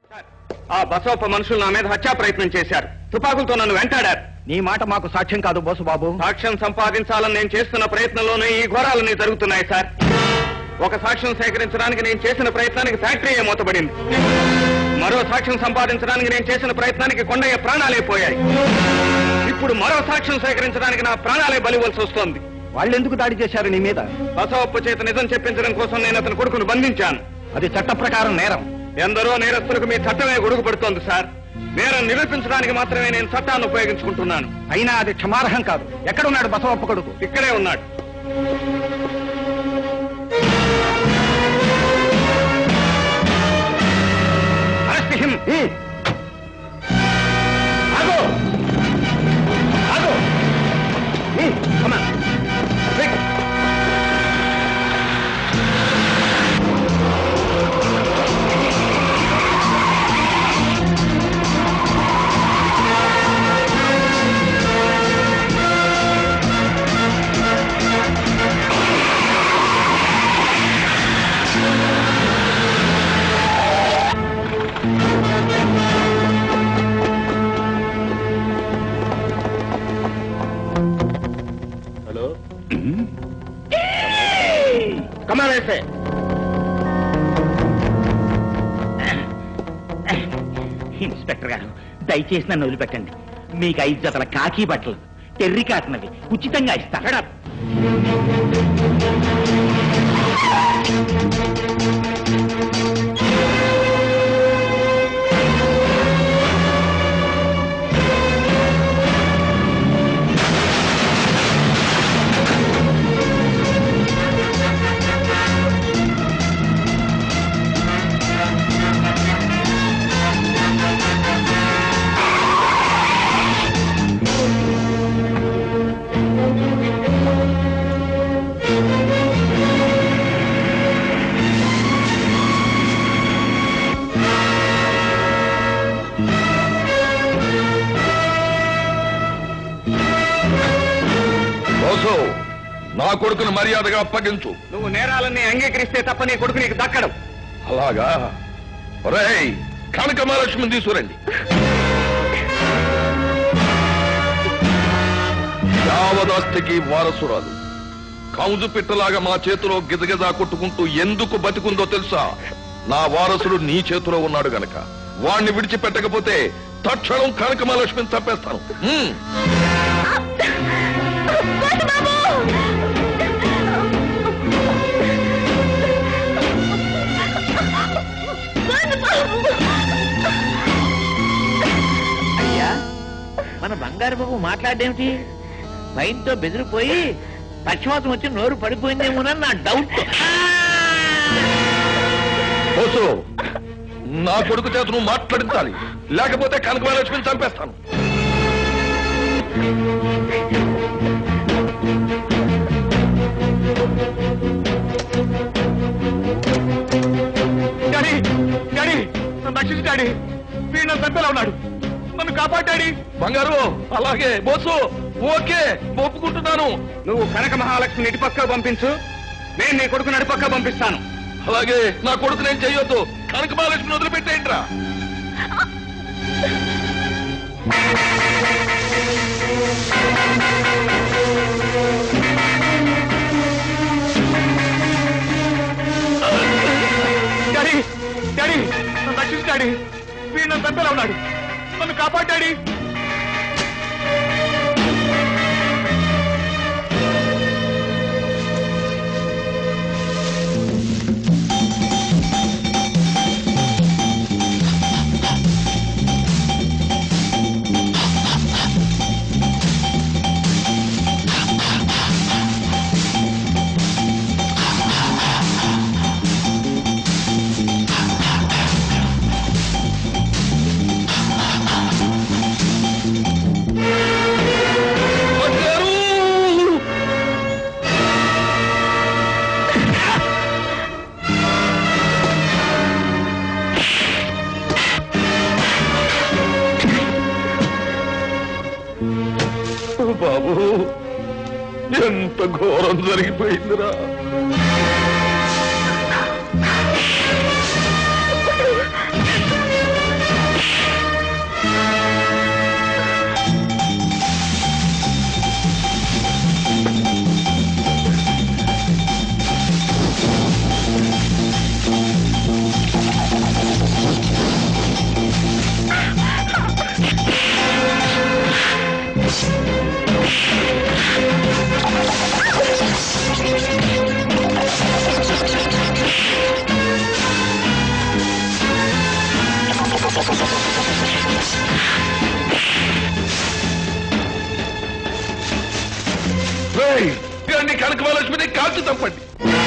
ఆ బసవప్ప మనుషులు నా మీద హత్యా ప్రయత్నం చేశారు తుపాకులతో నన్ను వెంటాడారు నీ మాట మాకు సాక్ష్యం కాదు బోసు బాబు సాక్ష్యం సంపాదించాలని నేను చేస్తున్న ప్రయత్నంలోనే ఈ ఘోరాలన్నీ జరుగుతున్నాయి సార్ ఒక సాక్ష్యం సేకరించడానికి నేను చేసిన ప్రయత్నానికి ఫ్యాక్టరీ మూతబడింది మరో సాక్ష్యం సంపాదించడానికి నేను చేసిన ప్రయత్నానికి కొండయ్య ప్రాణాలే పోయాయి ఇప్పుడు మరో సాక్ష్యం సేకరించడానికి నా ప్రాణాలే బలివలసి వస్తోంది వాళ్ళెందుకు దాడి చేశారు నీ మీద బసవప్ప చేత నిజం చెప్పించడం కోసం నేను అతని కొడుకును బంధించాను అది చట్ట ప్రకారం నేరం ఎందరో నేరస్తులకు మీ చట్టమే గొడుగు పడుతోంది సార్ నేరం నిరూపించడానికి మాత్రమే నేను చట్టాన్ని ఉపయోగించుకుంటున్నాను అయినా అది క్షమార్హం కాదు ఎక్కడున్నాడు బసవప్ప కొడుకు ఇక్కడే ఉన్నాడు అరెస్ట్ హిమ్ ఆగు ఆగు కమా హలో కమాన్ వేసే ఇన్స్పెక్టర్ గారు దయచేసి నన్ను వదిలిపెట్టండి మీకు ఐదు జతల కాకి బట్టలు టెర్రి కాటనవి ఉచితంగా ఇస్తాను బోసు నా కొడుకును మర్యాదగా అప్పగించు నువ్వు నేరాలన్నీ అంగీకరిస్తే తప్ప నీ కొడుకు నీకు దక్కడం అలాగా రేయ్ కనక మహాలక్ష్మిని తీసుకురండి యావదాస్తికి వారసురాలు కౌజు పిట్టలాగా మా చేతిలో గిజగిజా కొట్టుకుంటూ ఎందుకు బతికుందో తెలుసా నా వారసుడు నీ చేతిలో ఉన్నాడు గనక వాణ్ణి విడిచిపెట్టకపోతే తక్షణం కనక మహాలక్ష్మిని చంపేస్తాను హ్మ్. అయ్యా మన బంగారు బాబు మాట్లాడేమిటి భయంతో బెదిరిపోయి పక్షవాతం వచ్చి నోరు పడిపోయిందేమోనని నా డౌట్ బోసు నా కొడుకు చేత నువ్వు మాట్లాడించాలి లేకపోతే కనక మహాలక్ష్మిని చంపేస్తాను డాడీ డాడీ నన్ను రక్షించు డాడీ వీడు నన్ను చంపేలా ఉన్నాడు నన్ను కాపాడాడి బంగారు అలాగే బోసు ఓకే ఒప్పుకుంటున్నాను నువ్వు కనక మహాలక్ష్మిని ఇటుపక్క పంపించు నేను నీ కొడుకుని అటుపక్క పంపిస్తాను అలాగే నా కొడుకు నేను చెయ్యొద్దు కనక మహాలక్ష్మిని వదిలిపెట్టేయంట్రా డాడీ డాడీ నన్ను రక్షించు డాడీ వీడు నన్ను చంపేలా ఉన్నాడు నన్ను కాపాడాడి బంగారు! ఓ బాబు ఎంత ఘోరం జరిగిపోయిందిరా రేయ్, ఇవన్నీ కనకమహాలక్ష్మిని కాల్చి తప్పండి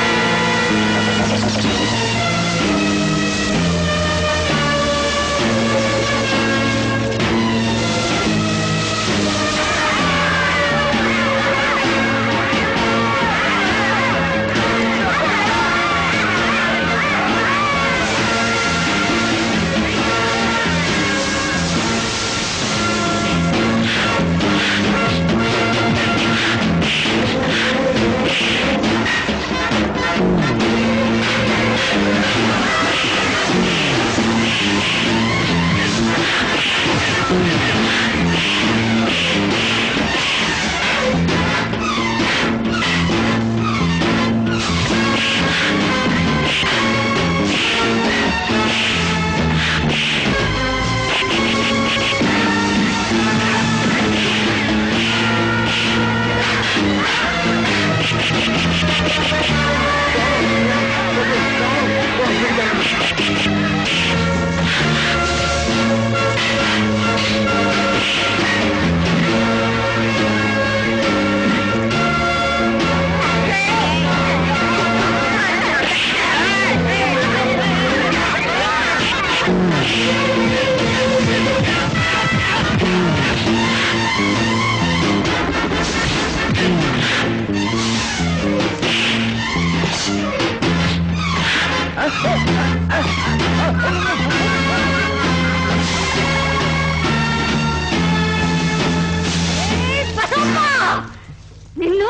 నిన్ను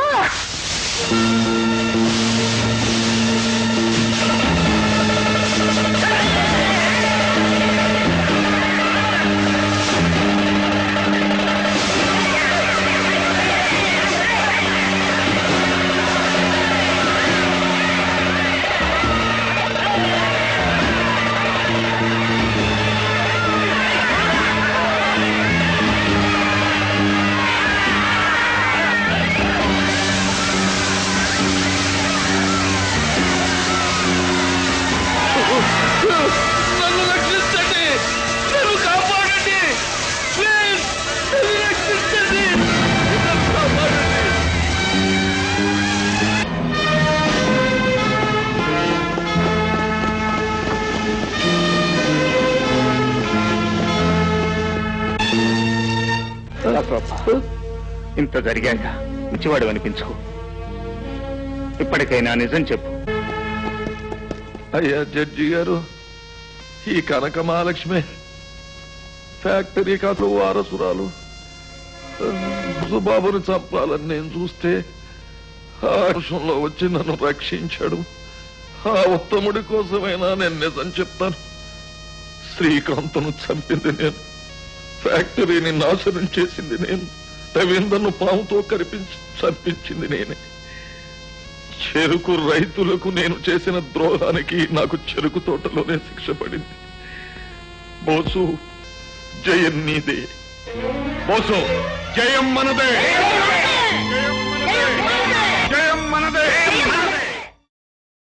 నన్ను రక్షించండి నన్ను కాపాడండి ప్లీజ్ నన్ను రక్షించండి నన్ను కాపాడండి ఇంత జరిగాక మంచివాడు అనిపించుకో ఇప్పటికైనా నిజం చెప్పు అయ్యా జడ్జి గారు ఈ కనక మహాలక్ష్మి ఫ్యాక్టరీ కాదు వారసురాలు సుబాబుని చంపాలని నేను చూస్తే ఆ వర్షంలో వచ్చి నన్ను రక్షించాడు ఆ ఉత్తముడి కోసమైనా నేను నిజం చెప్తాను శ్రీకాంత్ను చంపింది నేను ఫ్యాక్టరీని నాశనం చేసింది నేను రవీంద్రను పాముతో కరిపించి చంపించింది నేనే చెరుకు రైతులకు నేను చేసిన ద్రోహానికి నాకు చెరుకు తోటలోనే శిక్ష పడింది బోసు జయం నీదే బోసు జయం మనదే జయం